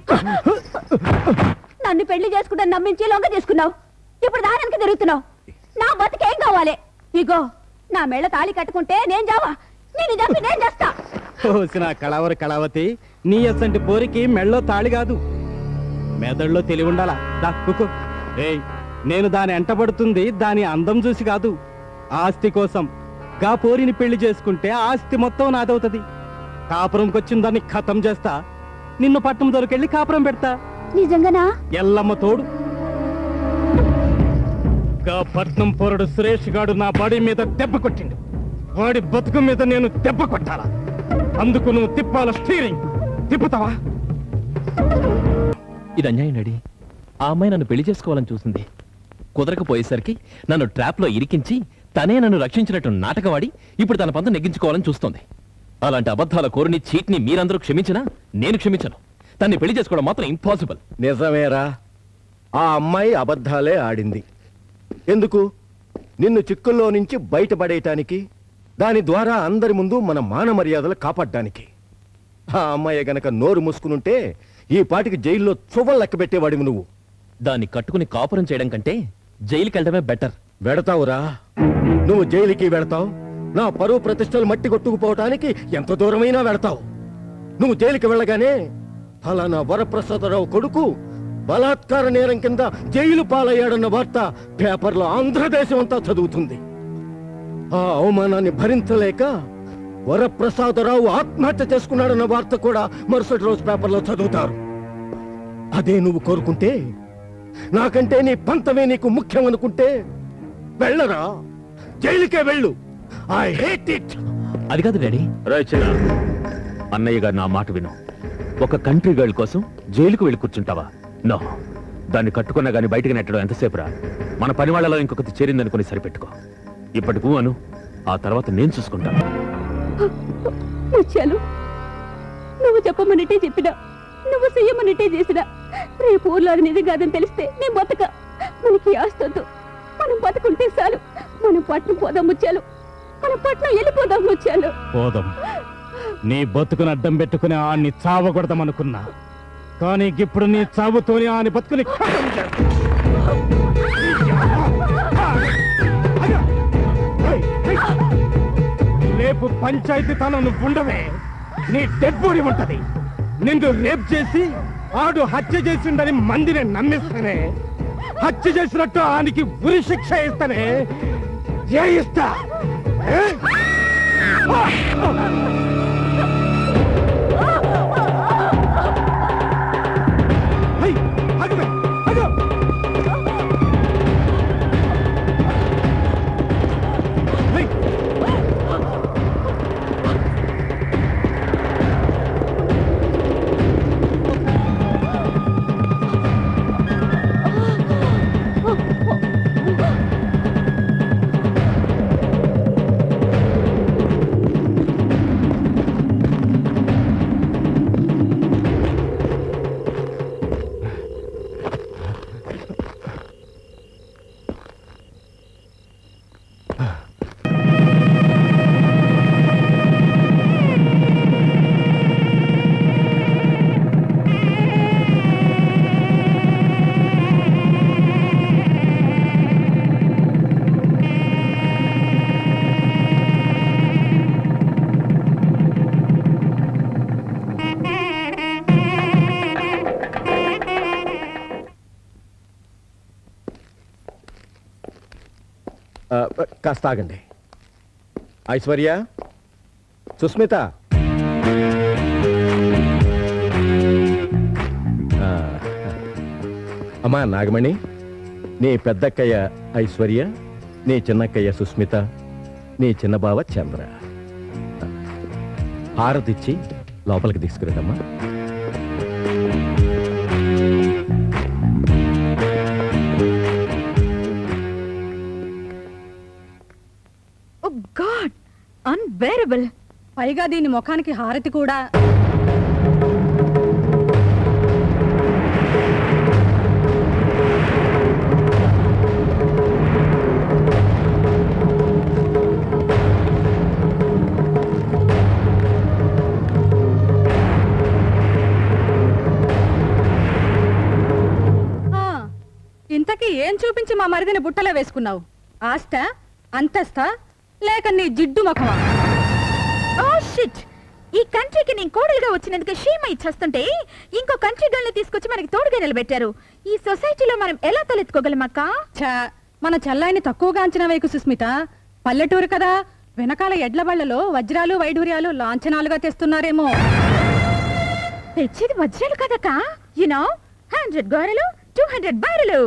నన్ను పెళ్లి చేసుకుంటా నమ్మించి లొంగ తీసుకున్నావు ఇప్పుడు దానికి తిరుగుతున్నావు నా బతికేం కావాలి ఇగో నా మెళ్ళ తాళి కట్టుకుంటే నేను జావా నేను చంపి నేను చేస్తా ఓసిన కళావరి కళావతి నీ అసంటి పోరికి మెళ్ళో తాళి కాదు మెదడులో తెలివి ఉండాలా దక్కుకు ఏయ్ నేను దాని ఎంటబడుతుంది దాని అందం చూసి కాదు ఆస్తి కోసం గా పోరిని పెళ్లి చేసుకుంటే ఆస్తి మొత్తం నాదవుతుంది కాపురంకొచ్చిన దాన్ని ఖతం చేస్తా నిన్ను పట్టణం దొరికెళ్ళి కాపురం పెడతా నిజంగానా ఎల్లమ్మ తోడు గా పట్నం పోరడు సురేష్ గాడు నా బాడీ మీద దెబ్బ కొట్టిండు వాడి బతుకు మీద నేను దెబ్బ కొట్టాలా అందుకు నువ్వు తిప్పాల స్టీరింగ్ తిప్పుతావా ఇది అన్యాయం డాడీ ఆ అమ్మాయి నన్ను పెళ్లి చేసుకోవాలని చూసింది కుదరకపోయేసరికి నన్ను ట్రాప్లో ఇరికించి తనే నన్ను రక్షించినట్టు నాటకవాడి ఇప్పుడు తన పంత నెగ్గించుకోవాలని చూస్తోంది అలాంటి అబద్ధాల కోరిని చీట్ని మీరందరూ క్షమించినా నేను క్షమించను తన్ని పెళ్లి చేసుకోవడం మాత్రం ఇంపాసిబుల్ నిజమేరా ఆ అమ్మాయి అబద్ధాలే ఆడింది ఎందుకు నిన్ను చిక్కుల్లో నుంచి బయటపడేయటానికి దాని ద్వారా అందరి ముందు మన మాన మర్యాదలు కాపాడడానికి ఆ అమ్మాయి గనక నోరు మూసుకునుంటే ఈ పాటికి జైల్లో చువ్వలు లెక్క పెట్టేవాడివి నువ్వు దాన్ని కట్టుకుని కాపురం చేయడం కంటే జైలుకి వెళ్ళడమే బెటర్ వెడతావురా నువ్వు జైలుకి వెడతావు నా పరువు ప్రతిష్టలు మట్టి కొట్టుకుపోవటానికి ఎంత దూరమైనా వెడతావు నువ్వు జైలుకి వెళ్ళగానే ఫలానా వరప్రసాదరావు కొడుకు బలాత్కార నేరం కింద జైలు పాలయ్యాడన్న వార్త పేపర్లో ఆంధ్రదేశం అంతా చదువుతుంది ఆ అవమానాన్ని భరించలేక వరప్రసాదరావు ఆత్మహత్య చేసుకున్నాడన్న వార్త కూడా మరుసటి రోజు పేపర్లో చదువుతారు అదే నువ్వు కోరుకుంటే నాకంటే నీ పంతమే నీకు ముఖ్యం అనుకుంటే వెళ్ళరా జైలుకే వెళ్ళు ఐ హేట్ ఇట్ అది కాదు డాడీ అన్నయ్య గారు నా మాట విను ఒక కంట్రీ గర్ల్ కోసం జైలుకు వెళ్ళి కూర్చుంటావా నో దాన్ని కట్టుకున్నా గానీ బయటకు నెట్టడం ఎంతసేపు రా మన పని వాళ్ళలో ఇంకొకటి చేరిందనుకుని సరిపెట్టుకో ఇప్పటికు అను ఆ తర్వాత నేను చూసుకుంటాను ముత్యాలు నువ్వు చెప్పమన్నట్టే చెప్పినా నువ్వు చెయ్యమన్నట్టే చేసినా రేపు ఊర్లో అది నిజం కాదని తెలిస్తే నేను బతక మనకి ఆస్తొద్దు మనం బతుకుంటే చాలు మనం పట్నం పోదాం ముత్యాలు మన పట్నం వెళ్ళిపోదాం ముత్యాలు పోదాం నీ బతుకుని అడ్డం పెట్టుకుని ఆన్ని చావకూడదామనుకున్నా కానీ ఇప్పుడు నీ చావుతోని ఆని బతుకుని ఖతం చేస్తా. రేపు పంచాయతీ తనం నువ్వు ఉండవే నీ డెడ్ బాడీ ఉంటది నిన్ను రేప్ చేసి ఆడు హత్య చేసిండని మందిని నమ్మిస్తానే హత్య చేసినట్టు ఆనికి ఉరి శిక్ష ఇస్తానే ఏ ఇస్తా ఏ? హై, ఆగవే, ఆగు. హై. ఆ, కాస్త ఆగండి ఐశ్వర్య సుస్మిత ఆ, అమ్మా నాగమణి నీ పెద్దక్కయ్య ఐశ్వర్య నీ చిన్నక్కయ్య సుస్మిత నీ చిన్న బావ చంద్ర హారతిచ్చి లోపలికి తీసుకురండమ్మా ఓ గాడ్ అన్బేరబుల్ పైగా దీని ముఖానికి హారతి కూడా ఏం చూపించి మా మరిదిని బుట్టలో వేసుకున్నావు ఆస్త అంతస్తా లేక నీ జిడ్డు ముఖమా ఓ షిట్ ఈ కంట్రీకి నేను కోడలుగా వచ్చినందుకు షీమ ఇచ్చేస్తుంటే ఇంకో కంట్రీ గల్ని తీసుకొచ్చి మనకి తోడుగా నిలబెట్టారు ఈ సొసైటీలో మనం ఎలా తలెత్తుకోగలమక్క ఛా మన చెల్లాయిని తక్కువగా అంచనా వేయకు సుస్మిత పల్లెటూరు కదా వెనకాల ఎడ్ల బళ్ళలో వజ్రాలు వైడూర్యాలు లాంఛనాలుగా తెస్తున్నారేమో తెచ్చేది వజ్రాలు కదక్క యునో హండ్రెడ్ గోరలు టూ హండ్రెడ్ బారెలు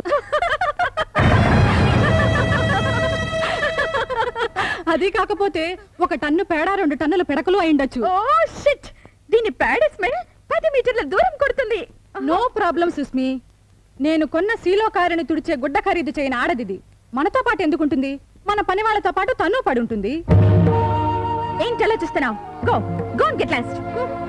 అది కాకపోతే ఒక టన్ను పేడ రెండు టన్నుల పిడకలు అయిండొచ్చు ఓ షిట్ దీని పేడ స్మెల్ పది మీటర్ల దూరం కొడుతుంది నో ప్రాబ్లం సుస్మి నేను కొన్న సీలో కారుని తుడిచే గుడ్డ ఖరీదు చేయని ఆడదిది మనతో పాటు ఎందుకుంటుంది మన పని వాళ్ళతో పాటు తను పడి ఉంటుంది ఏంటి అలా చూస్తున్నావు గో గో గెట్ లాస్ట్